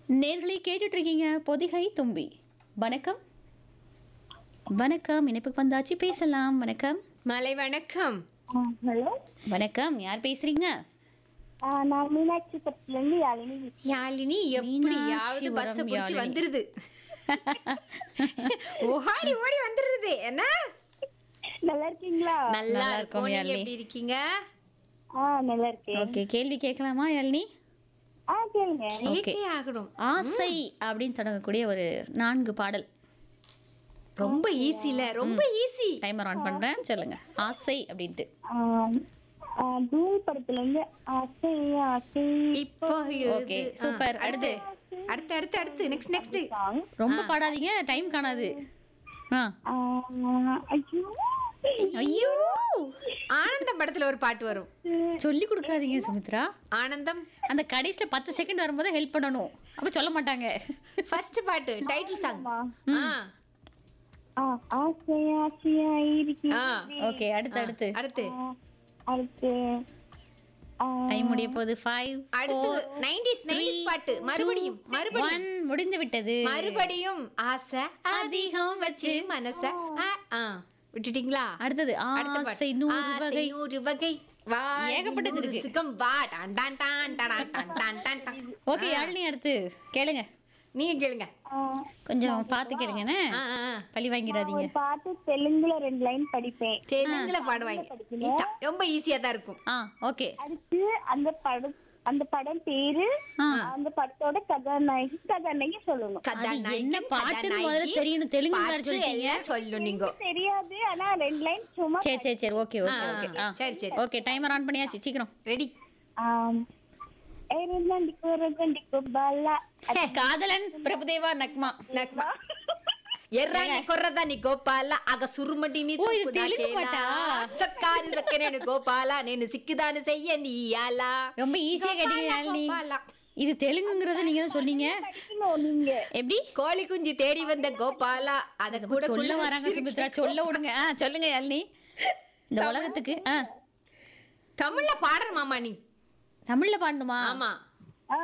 நேர்களை கேட்டுட்டு இருக்கீங்க பொதிகை தும்பி வணக்கம் வணக்கம் இணைப்புக்கு வந்தாச்சு பேசலாம் வணக்கம் மலை வணக்கம் ஹலோ வணக்கம் யார் பேசுறீங்க நான் மீனாட்சி பத்திலேருந்து யாழினி யாழினி எப்படியாவது மீனாட்சிபுரம் பஸ் புடிச்சு யாழினி. வந்துருது ஓடி ஓடி வந்துருது என்ன நல்லா இருக்கீங்களா நல்லா நல்லா இருக்கும் இருக்கோம், நீங்க யாழினி. எப்படி இருக்கீங்க ஆ நல்லா இருக்கேன் ஓகே கேள்வி கேட்கலாமா யாழினி ஆ கேளுங்க கேட்டே ஆகணும் ஆசை அப்படின்னு தொடங்கக்கூடிய ஒரு நான்கு பாடல் ரொம்ப ஈஸில ரொம்ப ஈஸி டைமர் ஆன் பண்றேன் சொல்லுங்க ஆசை அப்படின்ட்டு தூள் படத்துல இருந்து ஆசை ஆசை இப்போ ஓகே சூப்பர் அடுத்து அடுத்து அடுத்து அடுத்து நெக்ஸ்ட் நெக்ஸ்ட் சாங் ரொம்ப பாடாதீங்க டைம் காணாது ஆ ஐயோ ஐயோ ஆனந்தம் படத்துல ஒரு பாட்டு வரும் சொல்லி கொடுக்காதீங்க சுமித்ரா ஆனந்தம் அந்த கடைசியில பத்து செகண்ட் வரும்போது ஹெல்ப் பண்ணணும் அப்ப சொல்ல மாட்டாங்க ஃபர்ஸ்ட் பாட்டு டைட்டில் சாங் ஆ ஆ ஆசை ஆசையா இருக்கு ஆ ஓகே அடுத்து அடுத்து அடுத்து அடுத்து ஆ, டைம் முடிய போகுது ஃபைவ் அடுத்து 90s 90s பாட்டு மறுபடியும் மறுபடியும் ஒன் முடிந்து விட்டது மறுபடியும் ஆசை அதிகம் வச்சு மனச ஆ, ஆ. விட்டுட்டீங்களா அடுத்தது அடுத்த ஆசை பாட்டு. நூறு ஆசை வகை நூறு வகை வா ஏகப்பட்டது நூறு இருக்கு. சுகம் வா டான் டான் டான் டான் டான் டான் டான் டான். ஓகே யாழினி அடுத்து கேளுங்க நீங்க கேளுங்க ஆ, கொஞ்சம் பார்த்து கேளுங்கண்ணே ஆ, ஆ, ஆ. பழி வாங்கிடாதீங்க ஒரு பாட்டு தெலுங்குல ரெண்டு லைன் படிப்பேன் தெலுங்குல பாடுவாங்க இதான், ரொம்ப ஈஸியா தான் இருக்கும் ஆ ஓகே அடுத்து அந்த படம் அந்த படம் பேரு ஆ அந்த படத்தோட கதாநாயகி கதாநாயகி சொல்லணும் அது என்ன கதாநாயகன், பாட்டுன்னு முதல்ல கதாநாயகி, தெரியணும் தெலுங்கு வேற பாட்டு சொல்லிட்டீங்க எல்லாம் சொல்லணும் நீங்க தெரியாது ஆனா ரெண்டு லைன் சும்மா சரி சரி சரி ஓகே ஓகே ஆ, ஓகே ஆ சரி, சரி. ஓகே டைமர் ஆன் பண்ணியாச்சு சீக்கிரம் ரெடி ஆம். எருதண்டிக்கு எருதண்டிக்கு பாலா காதலன் பிரபுதேவா நக்மா நக்மா ఎర్రాని కొర్రదాని గోపాల అగ సురుమటి నీ ఓ, ఇది తెలుగు పాటా? సక్కాని సక్కనేను గోపాల నేను సిక్కిదాని చెయ్య నీయాలా ரொம்ப ஈஸியா கேட்டீங்க யாழினி இது தெலுங்குங்கிறத நீங்க தான் சொன்னீங்க படிக்கணும் நீங்க எப்படி கோழி குஞ்சு தேடி வந்த கோபாலா அத கூட சொல்ல வராங்க சுமித்ரா சொல்ல விடுங்க ஆ சொல்லுங்க யாழினி இந்த உலகத்துக்கு ஆ தமிழ்ல பாடுற மாமா நீ தமிழ்ல பாடணுமா ஆமா